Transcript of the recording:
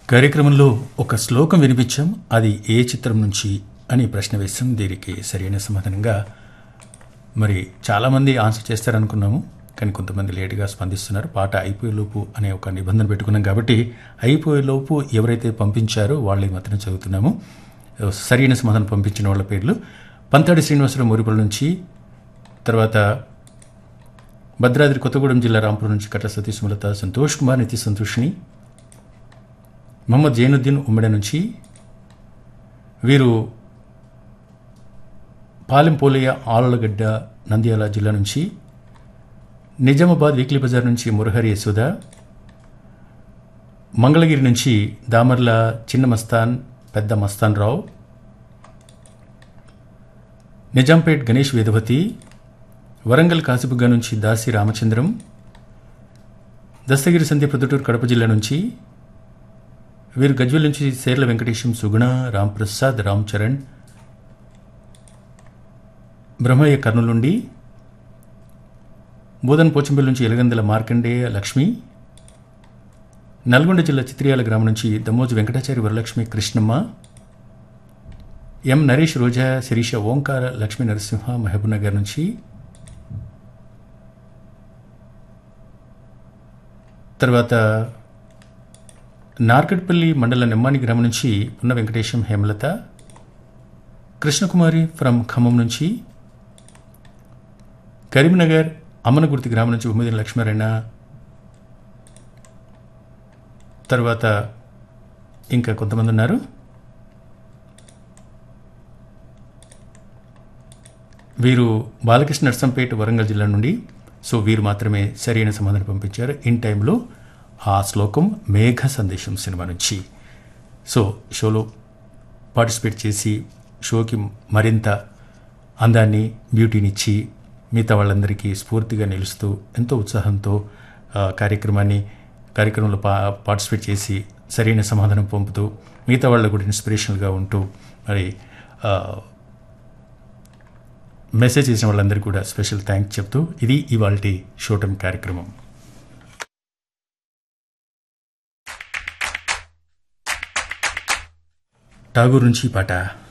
కార్యక్రమంలో ఒక శ్లోకం వినిపించాం అది ఏ చిత్రం నుంచి అని ప్రశ్న వేసాం దీనికి సరైన సమాధానంగా మరి చాలామంది ఆన్సర్ చేస్తారనుకున్నాము కానీ కొంతమంది లేటుగా స్పందిస్తున్నారు పాట అయిపోయేలోపు అనే ఒక నిబంధన పెట్టుకున్నాం కాబట్టి అయిపోయేలోపు ఎవరైతే పంపించారో వాళ్ళకి మాత్రం చదువుతున్నాము సరైన సమాధానం పంపించిన వాళ్ళ పేర్లు పంతాడి శ్రీనివాసరావు మురిపల్లి నుంచి తర్వాత భద్రాద్రి కొత్తగూడెం జిల్లా రాంపురం నుంచి కట్ల సతీష్ సుమలత సంతోష్ కుమార్ నితి సంతోషిని మహమ్మద్ జైనుద్దీన్ ఉమ్మడి నుంచి వీరు పాలెం పోలయ్య ఆలగడ్డ నంద్యాల జిల్లా నుంచి నిజామాబాద్ వీక్లీ బజార్ నుంచి మురహరి యశోద మంగళగిరి నుంచి దామర్ల చిన్న మస్తాన్ పెద్ద మస్తాన్ రావు నిజాంపేట్ గణేష్ వేదవతి వరంగల్ కాసిబుగ్గ నుంచి దాసి రామచంద్రం దస్తగిరి సంధ్య ప్రొద్దుటూరు కడప జిల్లా నుంచి వీరు గజ్వెల్ నుంచి సేర్ల వెంకటేశం సుగుణ రామ్ ప్రసాద్ రామ్ చరణ్ బ్రహ్మయ్య కర్నూలు నుండి బోధన్ పోచంపల్లి నుంచి ఎలగందల మార్కండేయ లక్ష్మి నల్గొండ జిల్లా చిత్రియాల గ్రామం నుంచి దమ్మోజు వెంకటాచారి వరలక్ష్మి కృష్ణమ్మ ఎం నరేష్ రోజా శిరీష ఓంకార లక్ష్మీ నరసింహ మహబూబ్నగర్ నుంచి తర్వాత నార్కట్పల్లి మండల నెమ్మాని గ్రామం నుంచి ఉన్న వెంకటేశం హేమలత కృష్ణకుమారి ఫ్రమ్ ఖమ్మం నుంచి కరీంనగర్ అమ్మనగుర్తి గ్రామం నుంచి ఉమ్మదిన లక్ష్మీనారాయణ తర్వాత ఇంకా కొంతమంది ఉన్నారు వీరు బాలకృష్ణ నర్సంపేట వరంగల్ జిల్లా నుండి సో వీరు మాత్రమే సరైన సమాధానం పంపించారు ఇన్ టైంలో ఆ శ్లోకం మేఘ సందేశం సినిమా నుంచి సో షోలో పార్టిసిపేట్ చేసి షోకి మరింత అందాన్ని బ్యూటీనిచ్చి మిగతా వాళ్ళందరికీ స్ఫూర్తిగా నిలుస్తూ ఎంతో ఉత్సాహంతో ఆ, కార్యక్రమాన్ని కార్యక్రమంలో పా పార్టిసిపేట్ చేసి సరైన సమాధానం పంపుతూ మిగతా వాళ్ళకు కూడా ఇన్స్పిరేషనల్గా ఉంటూ మరి ఆ, మెసేజ్ చేసిన వాళ్ళందరికీ కూడా స్పెషల్ థ్యాంక్స్ చెప్తూ ఇది ఇవాళ షోటం కార్యక్రమం ఠాగూర్ నుంచి ఈ పాట